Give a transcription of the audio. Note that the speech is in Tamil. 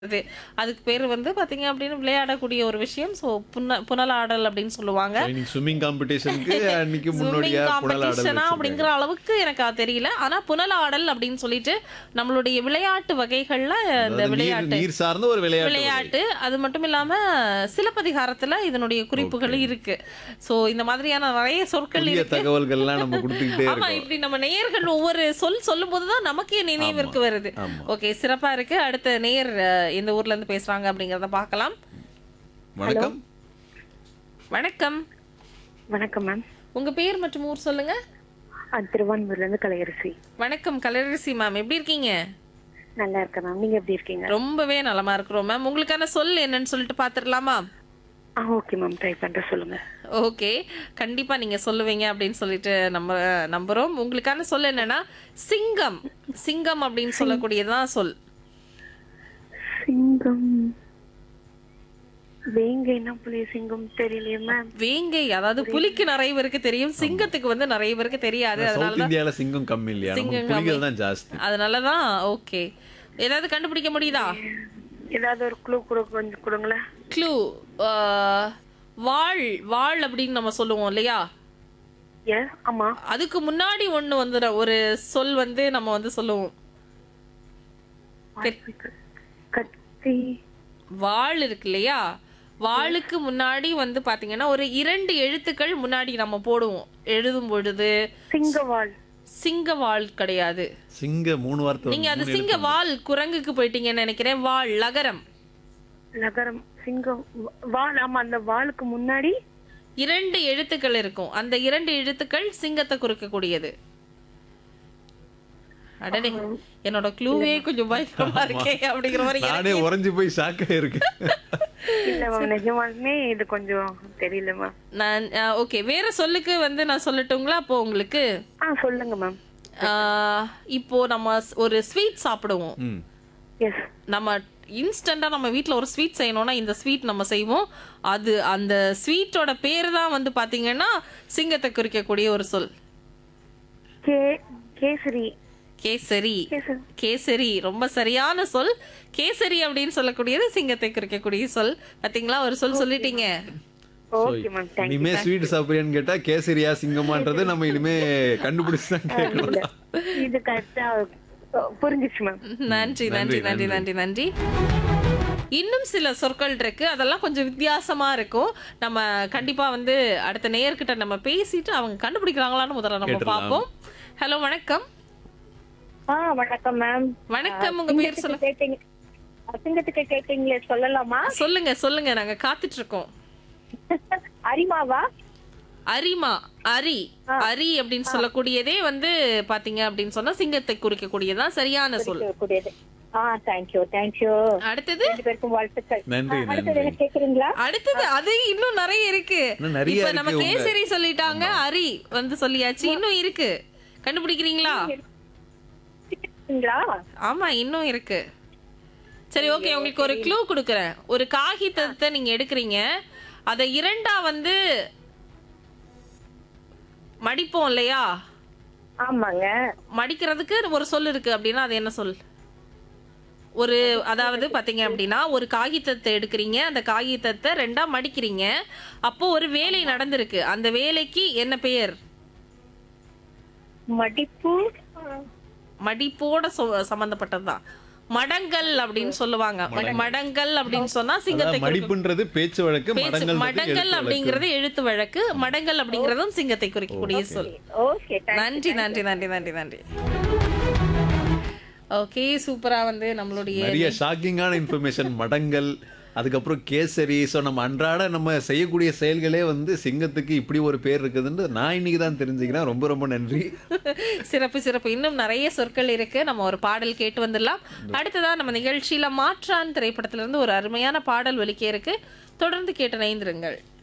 அது அதுக்கு பேரு வந்து பாத்தீங்க அப்படின்னு விளையாடக்கூடிய ஒரு விஷயம் ஸோ புன புனலாடல் அப்படின்னு சொல்லுவாங்க இன்னைக்கு ஸ்விம்மிங் காம்படிஷனுக்கு அன்னைக்கு ஸ்விம்மிங் முன்னோடியா புனல் காம்படிஷனா ஆடல் அப்படிங்கிற அளவுக்கு எனக்கு அது தெரியல ஆனா புனலாடல் அப்படின்னு சொல்லிட்டு நம்மளுடைய விளையாட்டு வகைகள்ல இந்த நீர் விளையாட்டு நீர் சார்ந்த ஒரு விளையாட்டு வகை. விளையாட்டு அது மட்டும் இல்லாம சிலப்பதிகாரத்துல இதனுடைய குறிப்புகள் இருக்கு சோ இந்த மாதிரியான நிறைய சொற்கள் புதிய இருக்கு தகவல்கள்லாம் நம்ம கொடுத்துக்கிட்டே ஆமா இருக்கோம் இப்படி நம்ம நேயர்கள் ஒவ்வொரு சொல் சொல்லும் போதுதான் நமக்கே நினைவிற்கு வருது ஆமா. ஓகே சிறப்பா இருக்கு அடுத்த நேயர் அஹ், எந்த ஊர்ல இருந்து பேசுறாங்க அப்படிங்கறத பார்க்கலாம் வணக்கம் வணக்கம் வணக்கம் மேம் உங்க பேர் மற்றும் ஊர் சொல்லுங்க திருவான்மூர்ல இருந்து கலையரசி வணக்கம் கலரசி மேம் எப்படி இருக்கீங்க நல்லா இருக்கேன் மேம் நீங்க எப்படி இருக்கீங்க ரொம்பவே நலமா இருக்கிறோம் மேம் உங்களுக்கான சொல் என்னன்னு சொல்லிட்டு பாத்துடலாமா ஆ ஓகே மேம் ட்ரை பண்றேன் சொல்லுங்க ஓகே கண்டிப்பா நீங்க சொல்லுவீங்க அப்படின்னு சொல்லிட்டு நம்ம நம்புறோம் உங்களுக்கான சொல் என்னன்னா சிங்கம் சிங்கம் அப்படின்னு சொல்லக்கூடியதுதான் சொல் சிங்கம் வேங்கைன்னா புளிய சிங்கம் தெரியலையே மேம் வேங்கை அதாவது புலிக்கு நிறைய பேருக்கு தெரியும் சிங்கத்துக்கு வந்து நிறைய பேருக்கு தெரியாது சவுத் அதனாலதான் இந்தியால சிங்கம் கம்மி இல்லையா நமக்கு சிங்கம் புலிகள் தான் ஜாஸ்தி அதனாலதான் ஓகே ஏதாவது கண்டுபிடிக்க முடியுதா ஏதாவது ஒரு க்ளூ கூட கொஞ்சம் கொடுங்களேன் க்ளூ வாழ் வாழ் அப்படின்னு நம்ம சொல்லுவோம் இல்லையா ஏ ஆமா அதுக்கு முன்னாடி ஒண்ணு வந்து ஒரு சொல் வந்து நம்ம வந்து சொல்லுவோம் கத்தி வாள் இருக்கு இல்லையா வாளுக்கு முன்னாடி வந்து பாத்தீங்கன்னா ஒரு இரண்டு எழுத்துக்கள் முன்னாடி நம்ம போடுவோம் எழுதும் பொழுது சிங்கவாள் சிங்க வாள் கிடையாது சிங்க மூணு வார்த்தை நீங்க அது மூணு சிங்க வால் குரங்குக்கு போயிட்டீங்கன்னு நினைக்கிறேன் வாள் லகரம் நகரம் சிங்கம் வ- வாள் ஆமா அந்த வாளுக்கு முன்னாடி இரண்டு எழுத்துக்கள் இருக்கும் அந்த இரண்டு எழுத்துக்கள் சிங்கத்தை குறிக்கக்கூடியது அடடே என்னோட க்ளூவே கொஞ்சம் பயங்கரமா இருக்கே அப்படிங்கிற மாதிரி நானே உறைஞ்சு போய் ஷாக்கா இருக்கு இல்ல மேம் நிஜமாலுமே இது கொஞ்சம் தெரியல மேம் நான் ஓகே வேற சொல்லுக்கு வந்து நான் சொல்லட்டுங்களா அப்போ உங்களுக்கு ஆ சொல்லுங்க மேம் ஆஹ், இப்போ நம்ம ஸ்- ஒரு ஸ்வீட் சாப்பிடுவோம் ம். எஸ் நம்ம இன்ஸ்டண்டா நம்ம வீட்ல ஒரு ஸ்வீட் செய்யணும்னா இந்த ஸ்வீட் நம்ம செய்வோம் அது அந்த ஸ்வீட்டோட பேர் தான் வந்து பாத்தீங்கன்னா சிங்கத்தை குறிக்கக்கூடிய ஒரு சொல் கே கேசரி கேசரி கேசரி கேசரி ரொம்ப சரியான சொல் கேசரி அப்படின்னு சொல்லக்கூடியது சிங்கத்தை குறிக்கக்கூடிய சொல் பாத்தீங்களா ஒரு சொல் சொல்லிட்டீங்க ஓகே மேம் தேங்க்யூ இனிமே ஸ்வீட் சாப்பிடுறியான்னு கேட்டா கேசரியா சிங்கமான்றது நம்ம இனிமே கண்டுபிடிச்சு தான் கேட்கணும் இல்ல இது கரெக்டா புரிஞ்சிச்சு மேம் நன்றி நன்றி நன்றி நன்றி நன்றி இன்னும் சில சொற்கள் இருக்கு அதெல்லாம் கொஞ்சம் வித்தியாசமா இருக்கும் நம்ம கண்டிப்பா வந்து அடுத்த நேயர்கிட்ட நம்ம பேசிட்டு அவங்க கண்டுபிடிக்கிறாங்களான்னு முதல்ல நம்ம கேட்டுடலாம். பார்ப்போம் ஹலோ வணக்கம் ஆ வணக்கம் மேம் வணக்கம் உங்க பேர் சொல்லுங்க கேட்டீங்க அசிங்கத்துக்கு கேட்டீங்களே சொல்லலாமா சொல்லுங்க சொல்லுங்க நாங்க காத்துட்டு இருக்கோம் அரிமாவா அரிமா அரி அரி அப்படின்னு சொல்லக்கூடியதே வந்து பாத்தீங்க அப்படின்னு சொன்னா சிங்கத்தை குறிக்கக்கூடியதான் சரியான சொல் கூடியது ஆ தேங்க்யூ தேங்க்யூ அடுத்தது ரெண்டு பேருக்கும் வாழ்த்துக்கள் நன்றி ஆ, அடுத்தது நன்றி என்ன கேக்குறீங்களா அடுத்தது அது இன்னும் நிறைய இருக்கு இன்னும் நிறைய இப்ப நம்ம இருக்கு உங்க- கேசரி சொல்லிட்டாங்க அரி வந்து சொல்லியாச்சு இன்னும் இருக்கு கண்டுபிடிக்கிறீங்களா கேக்குறீங்களா? ஆமா இன்னும் இருக்கு சரி ஓகே உங்களுக்கு ஒரு க்ளூ கொடுக்குறேன் ஒரு காகிதத்தை நீங்க எடுக்கிறீங்க அதை இரண்டா வந்து மடிப்போம் இல்லையா ஆமாங்க மடிக்கிறதுக்கு ஒரு சொல் இருக்கு அப்படின்னா அது என்ன சொல் ஒரு அதாவது பாத்தீங்க அப்படின்னா ஒரு காகிதத்தை எடுக்கிறீங்க அந்த காகிதத்தை ரெண்டா மடிக்கிறீங்க அப்போ ஒரு வேலை நடந்திருக்கு அந்த வேலைக்கு என்ன பெயர் மடிப்பு மடிப்போட சொ- சம்பந்தப்பட்டதுதான் மடங்கல் அப்படின்னு சொல்லுவாங்க மடங்கல் அப்படின்னு சொன்னா சிங்கத்தை அதான் மடிப்புன்றது பேச்சு வழக்கு பேச்சு மடங்கள் மடங்கல் அப்படிங்கிறது எழுத்து வழக்கு மடங்கல் அப்படிங்கறதும் சிங்கத்தை குறிக்கக்கூடிய சொல் ஓகே நன்றி நன்றி நன்றி நன்றி நன்றி ஓகே சூப்பரா வந்து நம்மளுடைய நிறைய ஷாக்கிங்கான இன்ஃபர்மேஷன் மடங்கள் அதுக்கப்புறம் கேசரி ஸோ நம்ம அன்றாட நம்ம செய்யக்கூடிய செயல்களே வந்து சிங்கத்துக்கு இப்படி ஒரு பேர் இருக்குதுன்னு நான் இன்னைக்கு தான் தெரிஞ்சுக்கிறேன் ரொம்ப ரொம்ப நன்றி சிறப்பு சிறப்பு இன்னும் நிறைய சொற்கள் இருக்கு நம்ம ஒரு பாடல் கேட்டு வந்துடலாம் அடுத்ததா நம்ம நிகழ்ச்சியில மாற்றான் திரைப்படத்துல இருந்து ஒரு அருமையான பாடல் ஒலிக்க இருக்கு தொடர்ந்து கேட்டு நைந்திருங்கள்